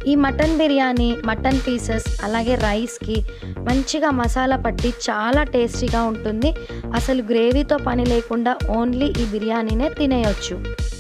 ఈ mutton biryani mutton pieces అలాగే రైస్కి మంచిగా మసాలా పట్టి చాలా టేస్టీగా ఉంటుంది అసలు గ్రేవీతో పని లేకుండా ఓన్లీ ఈ బిర్యానీనే తినేయొచ్చు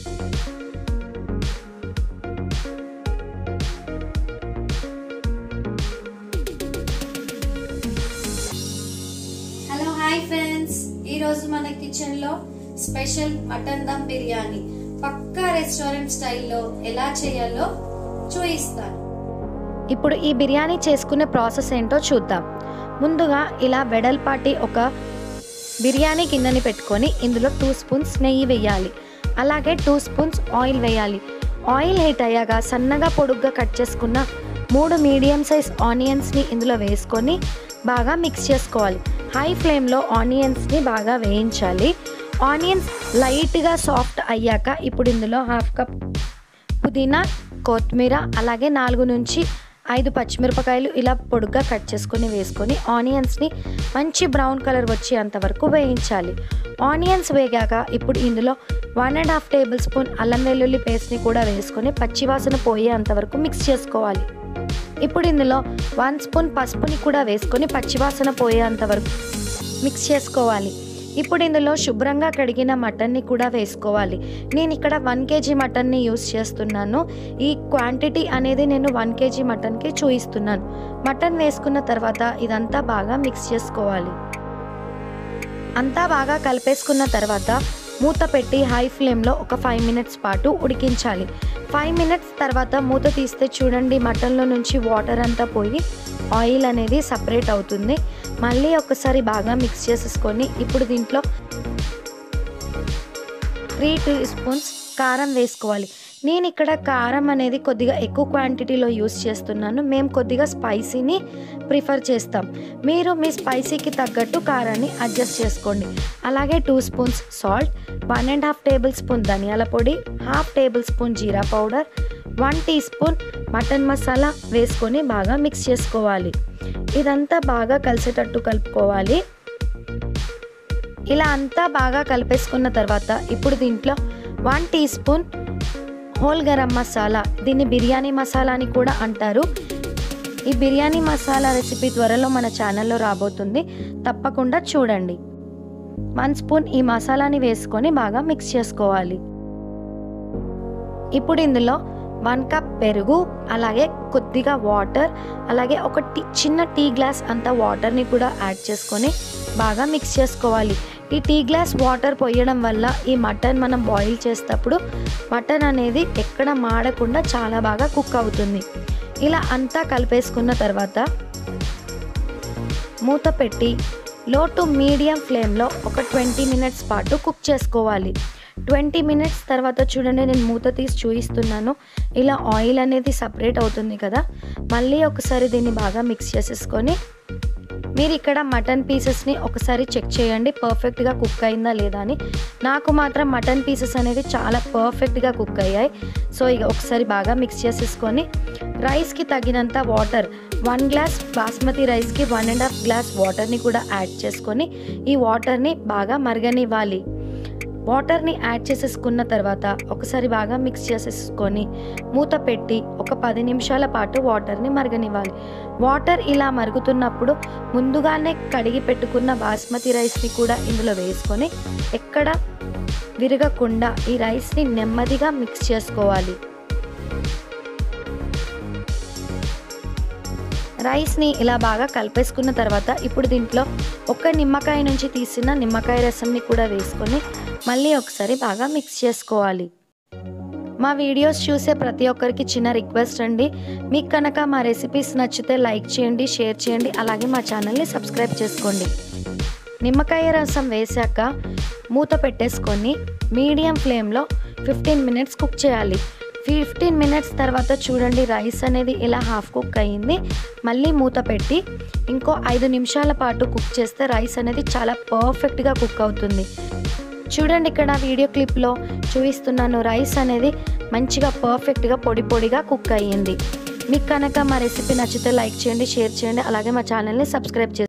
హలో హాయ్ ఫ్రెండ్స్ ఈ రోజు మన కిచెన్ లో స్పెషల్ మటన్ దమ్ బిర్యానీ పక్కా రెస్టారెంట్ స్టైల్లో ఎలా చేయాలో చూపిస్తాను ఇప్పుడు ఈ బిర్యానీ చేసుకునే ప్రాసెస్ ఏంటో చూద్దాం ముందుగా ఇలా వెడల్పాటి ఒక బిర్యానీ గిన్నెని పెట్టుకొని ఇందులో టూ స్పూన్స్ నెయ్యి వేయాలి అలాగే టూ స్పూన్స్ ఆయిల్ వేయాలి ఆయిల్ హీట్ అయ్యాక సన్నగా పొడుగ్గా కట్ చేసుకున్న మూడు మీడియం సైజ్ ఆనియన్స్ని ఇందులో వేసుకొని బాగా మిక్స్ చేసుకోవాలి హై ఫ్లేమ్లో ఆనియన్స్ని బాగా వేయించాలి ఆనియన్స్ లైట్గా సాఫ్ట్ అయ్యాక ఇప్పుడు ఇందులో హాఫ్ కప్ పుదీనా కొత్తిమీర అలాగే నాలుగు నుంచి ఐదు పచ్చిమిరపకాయలు ఇలా పొడుగ్గా కట్ చేసుకొని వేసుకొని ఆనియన్స్ని మంచి బ్రౌన్ కలర్ వచ్చేంత వరకు వేయించాలి ఆనియన్స్ వేగాక ఇప్పుడు ఇందులో one and half tablespoon అల్లం వెల్లుల్లి పేస్ట్ని కూడా వేసుకొని పచ్చివాసన పోయేంత వరకు మిక్స్ చేసుకోవాలి ఇప్పుడు ఇందులో వన్ స్పూన్ పసుపుని కూడా వేసుకొని పచ్చివాసన పోయేంత వరకు మిక్స్ చేసుకోవాలి ఇప్పుడు ఇందులో శుభ్రంగా కడిగిన మటన్ని కూడా వేసుకోవాలి నేను ఇక్కడ వన్ కేజీ మటన్ని యూస్ చేస్తున్నాను ఈ క్వాంటిటీ అనేది నేను వన్ కేజీ మటన్కి చూపిస్తున్నాను మటన్ వేసుకున్న తర్వాత ఇదంతా బాగా మిక్స్ చేసుకోవాలి అంతా బాగా కలిపేసుకున్న తర్వాత మూత పెట్టి హై ఫ్లేమ్లో ఒక ఫైవ్ మినిట్స్ పాటు ఉడికించాలి ఫైవ్ మినిట్స్ తర్వాత మూత తీస్తే చూడండి మటన్లో నుంచి వాటర్ అంతా పోయి ఆయిల్ అనేది సపరేట్ అవుతుంది మళ్ళీ ఒకసారి బాగా మిక్స్ చేసేసుకొని ఇప్పుడు దీంట్లో త్రీ టీ స్పూన్స్ కారం వేసుకోవాలి నేను ఇక్కడ కారం అనేది కొద్దిగా ఎక్కువ క్వాంటిటీలో యూస్ చేస్తున్నాను మేము కొద్దిగా స్పైసీని ప్రిఫర్ చేస్తాం మీరు మీ స్పైసీకి తగ్గట్టు కారాన్ని అడ్జస్ట్ చేసుకోండి అలాగే two spoons salt one and half tablespoon ధనియాల పొడి హాఫ్ టేబుల్ స్పూన్ జీరా powder one teaspoon mutton masala వేసుకొని బాగా మిక్స్ చేసుకోవాలి ఇదంతా బాగా కలిసేటట్టు కలుపుకోవాలి ఇలా అంతా బాగా కలిపేసుకున్న తర్వాత ఇప్పుడు దీంట్లో one teaspoon whole garam masala దీన్ని బిర్యానీ మసాలా అని కూడా అంటారు ఈ బిర్యానీ మసాలా రెసిపీ త్వరలో మన ఛానల్లో రాబోతుంది తప్పకుండా చూడండి వన్ స్పూన్ ఈ మసాలాని వేసుకొని బాగా మిక్స్ చేసుకోవాలి ఇప్పుడు ఇందులో వన్ కప్ పెరుగు అలాగే కొద్దిగా వాటర్ అలాగే ఒక టీ చిన్న టీ గ్లాస్ అంత వాటర్ని కూడా యాడ్ చేసుకొని బాగా మిక్స్ చేసుకోవాలి ఈ టీ గ్లాస్ వాటర్ పోయడం వల్ల ఈ మటన్ మనం బాయిల్ చేసేటప్పుడు మటన్ అనేది ఎక్కడ మాడకుండా చాలా బాగా కుక్ అవుతుంది ఇలా అంతా కలిపేసుకున్న తర్వాత మూత పెట్టి లో టు మీడియం ఫ్లేమ్లో ఒక ట్వంటీ మినిట్స్ పాటు కుక్ చేసుకోవాలి ట్వంటీ మినిట్స్ తర్వాత చూడండి నేను మూత తీసి చూపిస్తున్నాను ఇలా ఆయిల్ అనేది సపరేట్ అవుతుంది కదా మళ్ళీ ఒకసారి దీన్ని బాగా మిక్స్ చేసేసుకొని మీరు ఇక్కడ మటన్ పీసెస్ని ఒకసారి చెక్ చేయండి పర్ఫెక్ట్గా కుక్ అయిందా లేదా అని నాకు మాత్రం మటన్ పీసెస్ అనేది చాలా పర్ఫెక్ట్గా కుక్ అయ్యాయి సో ఇక ఒకసారి బాగా మిక్స్ చేసేసుకొని రైస్కి తగినంత వాటర్ వన్ గ్లాస్ బాస్మతి రైస్కి వన్ అండ్ హాఫ్ గ్లాస్ వాటర్ని కూడా యాడ్ చేసుకొని ఈ వాటర్ని బాగా మరగనివ్వాలి వాటర్ని యాడ్ చేసేసుకున్న తర్వాత ఒకసారి బాగా మిక్స్ చేసేసుకొని మూత పెట్టి ఒక పది నిమిషాల పాటు వాటర్ని మరగనివ్వాలి వాటర్ ఇలా మరుగుతున్నప్పుడు ముందుగానే కడిగి పెట్టుకున్న బాస్మతి రైస్ని కూడా ఇందులో వేసుకొని ఎక్కడ విరగకుండా ఈ రైస్ని నెమ్మదిగా మిక్స్ చేసుకోవాలి రైస్ని ఇలా బాగా కలిపేసుకున్న తర్వాత ఇప్పుడు దీంట్లో ఒక నిమ్మకాయ నుంచి తీసిన నిమ్మకాయ రసంని కూడా వేసుకొని మళ్ళీ ఒకసారి బాగా మిక్స్ చేసుకోవాలి మా వీడియోస్ చూసే ప్రతి ఒక్కరికి చిన్న రిక్వెస్ట్ అండి మీకు కనుక మా రెసిపీస్ నచ్చితే లైక్ చేయండి షేర్ చేయండి అలాగే మా ఛానల్ని సబ్స్క్రైబ్ చేసుకోండి నిమ్మకాయ రసం వేశాక మూత పెట్టేసుకొని మీడియం ఫ్లేమ్లో ఫిఫ్టీన్ మినిట్స్ కుక్ చేయాలి ఫిఫ్టీన్ మినిట్స్ తర్వాత చూడండి రైస్ అనేది ఇలా హాఫ్ కుక్ అయ్యింది మళ్ళీ మూత పెట్టి ఇంకో ఐదు నిమిషాల పాటు కుక్ చేస్తే రైస్ అనేది చాలా పర్ఫెక్ట్గా కుక్ అవుతుంది చూడండి ఇక్కడ వీడియో క్లిప్లో చూపిస్తున్నాను రైస్ అనేది మంచిగా పర్ఫెక్ట్గా పొడి పొడిగా కుక్ అయ్యింది మీకు కనుక మా రెసిపీ నచ్చితే లైక్ చేయండి షేర్ చేయండి అలాగే మా ఛానల్ని సబ్స్క్రైబ్ చేయండి